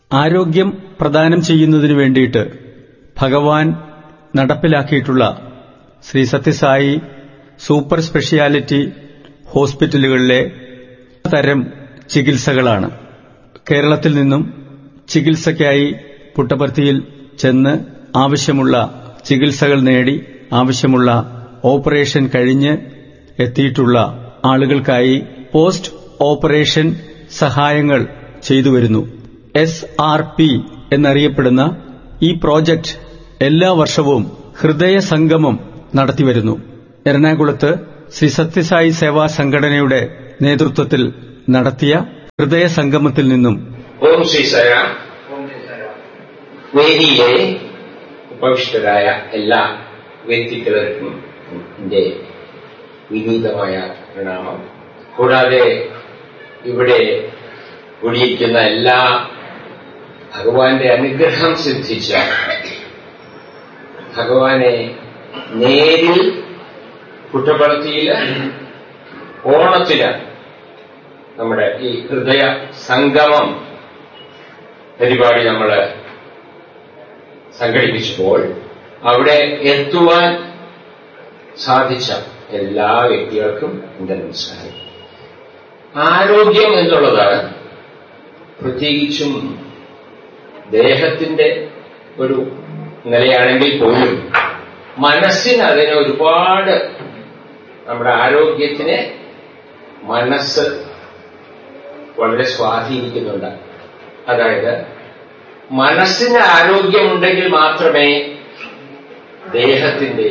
ആരോഗ്യം പ്രദാനം ചെയ്യുന്നതിനു വേണ്ടിയിട്ട് ഭഗവാൻ നടപ്പിലാക്കിയിട്ടുള്ള ശ്രീ സത്യസായി സൂപ്പർ സ്പെഷ്യാലിറ്റി ഹോസ്പിറ്റലുകളിലെ തരം ചികിത്സകളാണ് കേരളത്തിൽ നിന്നും ചികിത്സയ്ക്കായി പുട്ടപർത്തിയിൽ ചെന്ന് ആവശ്യമുള്ള ചികിത്സകൾ നേടി ആവശ്യമുള്ള ഓപ്പറേഷൻ കഴിഞ്ഞ് എത്തിയിട്ടുള്ള ആളുകൾക്കായി പോസ്റ്റ് ഓപ്പറേഷൻ സഹായങ്ങൾ ചെയ്തുവരുന്നു എസ് ആർ പി എന്നറിയപ്പെടുന്ന ഈ പ്രോജക്റ്റ് എല്ലാ വർഷവും ഹൃദയ സംഗമം നടത്തിവരുന്നു എറണാകുളത്ത് ശ്രീ സത്യസായി സേവാ സംഘടനയുടെ നേതൃത്വത്തിൽ നടത്തിയ ഹൃദയ സംഗമത്തിൽ നിന്നും ഓം ശ്രീ സരാം വേദിയിലെ ഉപവിഷ്ടരായ എല്ലാ വ്യക്തികൾക്കും എന്റെ വിനീതമായ പ്രണാമം കൂടാതെ ഇവിടെ കൂടിയിരിക്കുന്ന എല്ലാ ഭഗവാന്റെ അനുഗ്രഹം സിദ്ധിച്ച ഭഗവാനെ നേരിൽ കുട്ടപ്പളത്തിയില് ഓണത്തിന് നമ്മുടെ ഈ ഹൃദയ സംഗമം പരിപാടി നമ്മൾ സംഘടിപ്പിച്ചപ്പോൾ അവിടെ എത്തുവാൻ സാധിച്ച എല്ലാ വ്യക്തികൾക്കും എന്റെ നമസ്കാരം ആരോഗ്യം എന്നുള്ളത് പ്രത്യേകിച്ചും ദേഹത്തിന്റെ ഒരു നിലയാണെങ്കിൽ പോലും മനസ്സിന് അതിനെ ഒരുപാട് നമ്മുടെ ആരോഗ്യത്തിനെ മനസ്സ് വളരെ സ്വാധീനിക്കുന്നുണ്ട് അതായത് മനസ്സിന് ആരോഗ്യമുണ്ടെങ്കിൽ മാത്രമേ ദേഹത്തിന്റെ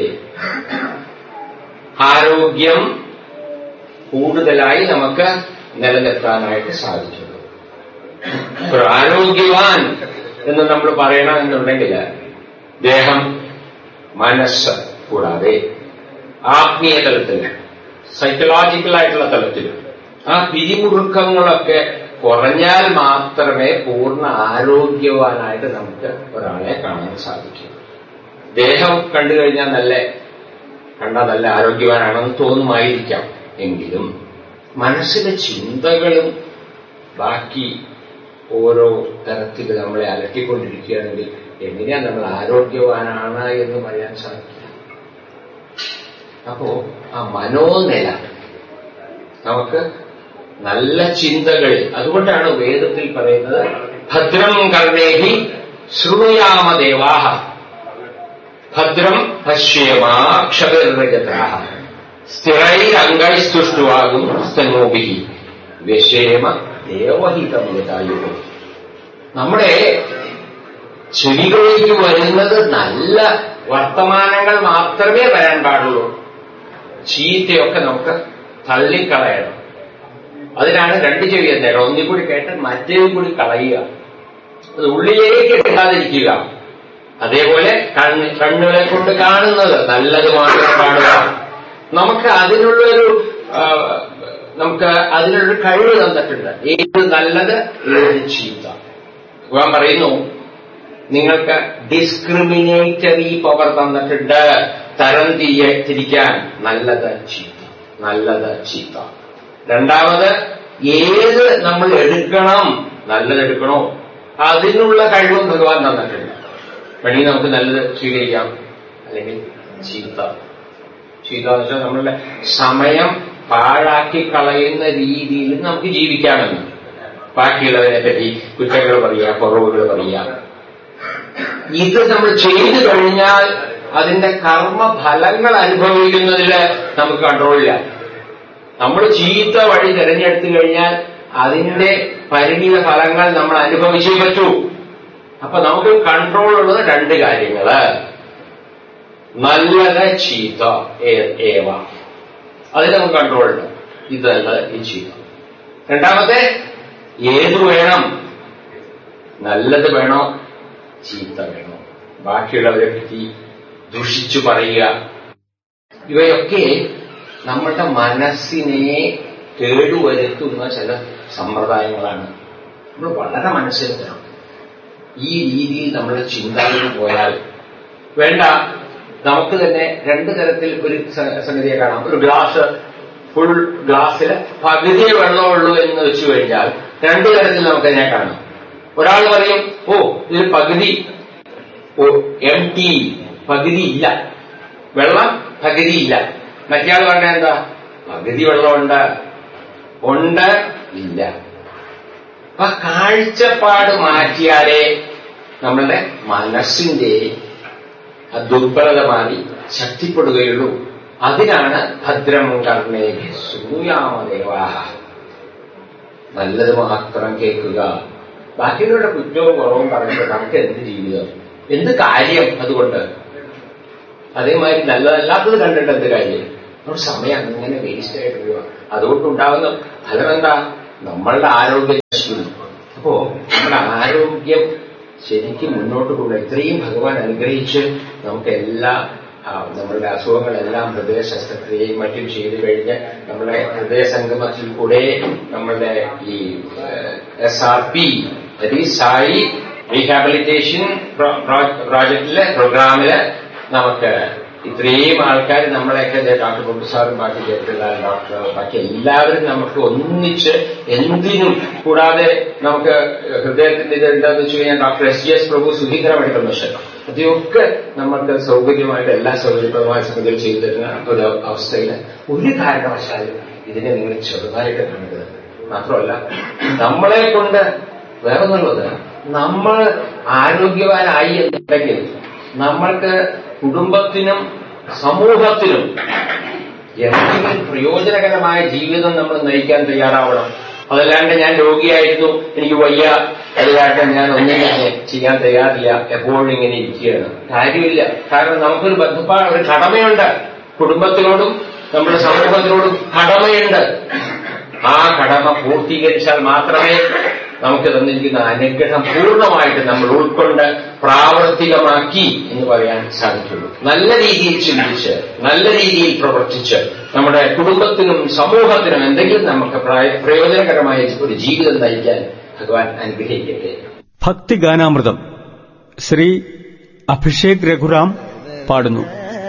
ആരോഗ്യം കൂടുതലായി നമുക്ക് നിലനിർത്താനായിട്ട് സാധിക്കുള്ളൂ ഒരു ആരോഗ്യവാൻ എന്ന് നമ്മൾ പറയണമെന്നുണ്ടെങ്കിൽ ദേഹം മനസ്സ് കൂടാതെ ആത്മീയ തലത്തിൽ സൈക്കോളജിക്കൽ ആയിട്ടുള്ള തലത്തിൽ ആ പിരിമുറുക്കങ്ങളൊക്കെ കുറഞ്ഞാൽ മാത്രമേ പൂർണ്ണ ആരോഗ്യവാനായിട്ട് നമുക്ക് ഒരാളെ കാണാൻ സാധിക്കൂ ദേഹം കണ്ടു കഴിഞ്ഞാൽ നല്ല കണ്ടാൽ നല്ല ആരോഗ്യവാനാണെന്ന് തോന്നുമായിരിക്കാം എങ്കിലും മനസ്സിലെ ചിന്തകളും ബാക്കി ഓരോ തരത്തിൽ നമ്മളെ അലട്ടിക്കൊണ്ടിരിക്കുകയാണെങ്കിൽ എങ്ങനെയാ നമ്മൾ ആരോഗ്യവാനാണ് എന്ന് പറയാൻ സാധിക്കില്ല അപ്പോ ആ മനോനില നമുക്ക് നല്ല ചിന്തകളിൽ അതുകൊണ്ടാണ് വേദത്തിൽ പറയുന്നത് ഭദ്രം കർണേഹി ശൃണുയാമദേവാഹ ഭദ്രം പശ്യേമാക്ഷരജതാഹ സ്ഥിരൈരംഗൈസ്തുഷ്ടുവാകും സ്തനോഭി വ്യശേമ ദേവഹിതം യഥായുഗം നമ്മുടെ ചെവികളിലേക്ക് വരുന്നത് നല്ല വർത്തമാനങ്ങൾ മാത്രമേ വരാൻ പാടുള്ളൂ ചീത്തയൊക്കെ നമുക്ക് തള്ളിക്കളയണം അതിനാണ് രണ്ട് ചെവി എന്നേരം ഒന്നിൽ കൂടി കേട്ട് മറ്റേതും കൂടി കളയുക അത് ഉള്ളിലേക്ക് എടുക്കാതിരിക്കുക അതേപോലെ കണ്ണ് കണ്ണുകളെ കൊണ്ട് കാണുന്നത് നല്ലത് മാത്രം കാണുക നമുക്ക് അതിനുള്ളൊരു നമുക്ക് അതിനുള്ളൊരു കഴിവ് തന്നിട്ടുണ്ട് ഏത് നല്ലത് ഏത് ചീത്ത ഭഗവാൻ പറയുന്നു നിങ്ങൾക്ക് ഡിസ്ക്രിമിനേറ്ററി പവർ തന്നിട്ടുണ്ട് തരം തിരിയ തിരിക്കാൻ നല്ലത് ചീത്ത നല്ലത് ചീത്ത രണ്ടാമത് ഏത് നമ്മൾ എടുക്കണം നല്ലത് എടുക്കണോ അതിനുള്ള കഴിവും ഭഗവാൻ തന്നിട്ടുണ്ട് വേണമെങ്കിൽ നമുക്ക് നല്ലത് സ്വീകരിക്കാം അല്ലെങ്കിൽ ചീത്ത ചീത്ത എന്ന് വെച്ചാൽ നമ്മളുടെ സമയം പാഴാക്കി കളയുന്ന രീതിയിൽ നമുക്ക് ജീവിക്കാമെന്ന് ബാക്കിയുള്ളതിനെ പറ്റി കുറ്റങ്ങൾ പറയുക കുറവുകൾ പറയുക ഇത് നമ്മൾ ചെയ്തു കഴിഞ്ഞാൽ അതിന്റെ കർമ്മഫലങ്ങൾ അനുഭവിക്കുന്നതിൽ നമുക്ക് കൺട്രോളില്ല നമ്മൾ ചീത്ത വഴി തിരഞ്ഞെടുത്തു കഴിഞ്ഞാൽ അതിന്റെ പരിണിത ഫലങ്ങൾ നമ്മൾ അനുഭവിച്ചേ പറ്റൂ അപ്പൊ നമുക്ക് കൺട്രോൾ ഉള്ളത് രണ്ട് കാര്യങ്ങള് നല്ലത് ചീത്ത ഏവ അതിൽ നമുക്ക് കൺട്രോൾ ഉണ്ട് ഇത് നല്ലത് ഈ ചീത്ത രണ്ടാമത്തെ ഏത് വേണം നല്ലത് വേണോ ചീത്ത വേണോ ബാക്കിയുള്ളവരെ പറ്റി ദുഷിച്ചു പറയുക ഇവയൊക്കെ നമ്മളുടെ മനസ്സിനെ കേടുവരുത്തുന്ന ചില സമ്പ്രദായങ്ങളാണ് നമ്മൾ വളരെ മനസ്സിലാക്കണം ഈ രീതിയിൽ നമ്മൾ ചിന്താഗതി പോയാൽ വേണ്ട നമുക്ക് തന്നെ രണ്ട് തരത്തിൽ ഒരു സംഗതിയെ കാണാം ഒരു ഗ്ലാസ് ഫുൾ ഗ്ലാസ്സിൽ പകുതിയെ വെള്ളമുള്ളൂ എന്ന് വെച്ചു കഴിഞ്ഞാൽ രണ്ടു തരത്തിൽ നമുക്കതിനെ കാണാം ഒരാൾ പറയും ഓ ഇതിൽ പകുതി ഓ എം ടി പകുതി ഇല്ല വെള്ളം പകുതി ഇല്ല മറ്റേയാൾ പറഞ്ഞ എന്താ പകുതി വെള്ളമുണ്ട് ഉണ്ട് ഇല്ല അപ്പൊ കാഴ്ചപ്പാട് മാറ്റിയാലേ നമ്മളുടെ മനസ്സിന്റെ ആ ദുർബലത മാറി ശക്തിപ്പെടുകയുള്ളൂ അതിനാണ് ഭദ്രം കർണേ സൂയാമദേവാഹ നല്ലത് മാത്രം കേൾക്കുക ബാക്കിയുള്ളവരുടെ കുറ്റവും കുറവും പറഞ്ഞിട്ട് നമുക്ക് എന്ത് ജീവിതം എന്ത് കാര്യം അതുകൊണ്ട് അതേമാതിരി നല്ലതല്ലാത്തത് കണ്ടിട്ട് എന്ത് കാര്യം നമ്മുടെ സമയം അങ്ങനെ വേസ്റ്റ് ആയിട്ട് പോവുക അതുകൊണ്ടുണ്ടാകുന്ന ഫലം എന്താ നമ്മളുടെ ആരോഗ്യം നശിക്കുന്നു അപ്പോ നമ്മുടെ ആരോഗ്യം ശരിക്കും മുന്നോട്ട് കൊണ്ടുപോയി ഇത്രയും ഭഗവാൻ അനുഗ്രഹിച്ച് നമുക്ക് എല്ലാ ആ, നമ്മളുടെ അസുഖങ്ങളെല്ലാം ഹൃദയ ശസ്ത്രക്രിയയും മറ്റും ചെയ്തു കഴിഞ്ഞ് നമ്മുടെ ഹൃദയ സംഗമത്തിൽ കൂടെ നമ്മളുടെ ഈ S R P Sai rehabilitation പ്രോജക്റ്റിലെ പ്രോഗ്രാമില് നമുക്ക് ഇത്രയും ആൾക്കാർ നമ്മളെയൊക്കെ ദേ ഡോക്ടർ ബുബു സാറും ബാക്കി ജയപ്രലാൽ ഡോക്ടർ ബാക്കി എല്ലാവരും നമുക്ക് ഒന്നിച്ച് എന്തിനും കൂടാതെ നമുക്ക് ഹൃദയത്തിന്റെ ഇത് എന്താന്ന് വെച്ച് കഴിഞ്ഞാൽ doctor S G S Prabhu Sudheekara medical mission അതൊക്കെ നമുക്ക് സൗകര്യമായിട്ട് എല്ലാ സൗകര്യപ്രദമായ സംഗതികൾ ചെയ്തു തരുന്ന ഒരു അവസ്ഥയിൽ ഒരു കാരണവശാലും ഇതിനെ നിങ്ങൾ ചെറുതായിട്ട് കണ്ടത് മാത്രമല്ല നമ്മളെ കൊണ്ട് വേറൊന്നുള്ളത് നമ്മൾ ആരോഗ്യവാനായി എന്നുണ്ടെങ്കിൽ നമ്മൾക്ക് കുടുംബത്തിനും സമൂഹത്തിനും എന്തെങ്കിലും പ്രയോജനകരമായ ജീവിതം നമ്മൾ നയിക്കാൻ തയ്യാറാവണം അതല്ലാണ്ട് ഞാൻ രോഗിയായിരുന്നു എനിക്ക് വയ്യ അതുകാട്ട് ഞാൻ ഒന്നും തന്നെ ചെയ്യാൻ തയ്യാറില്ല എപ്പോഴും ഇങ്ങനെ ഇരിക്കുകയാണ് കാര്യമില്ല കാരണം നമുക്കൊരു ബന്ധപ്പാട് ഒരു കടമയുണ്ട് കുടുംബത്തിനോടും നമ്മുടെ സമൂഹത്തിനോടും കടമയുണ്ട് ആ കടമ പൂർത്തീകരിച്ചാൽ മാത്രമേ നമുക്ക് തന്നിരിക്കുന്ന അനുഗ്രഹം പൂർണ്ണമായിട്ട് നമ്മൾ ഉൾക്കൊണ്ട് പ്രാവർത്തികമാക്കി എന്ന് പറയാൻ സാധിക്കുള്ളൂ നല്ല രീതിയിൽ ചിന്തിച്ച് നല്ല രീതിയിൽ പ്രവർത്തിച്ച് നമ്മുടെ കുടുംബത്തിനും സമൂഹത്തിനും എന്തെങ്കിലും നമുക്ക് പ്രായ- പ്രയോജനകരമായ ഒരു ജീവിതം നയിക്കാൻ ഭഗവാൻ അനുഗ്രഹിക്കട്ടെ ഭക്തിഗാനാമൃതം ശ്രീ അഭിഷേക് രഘുറാം പാടുന്നു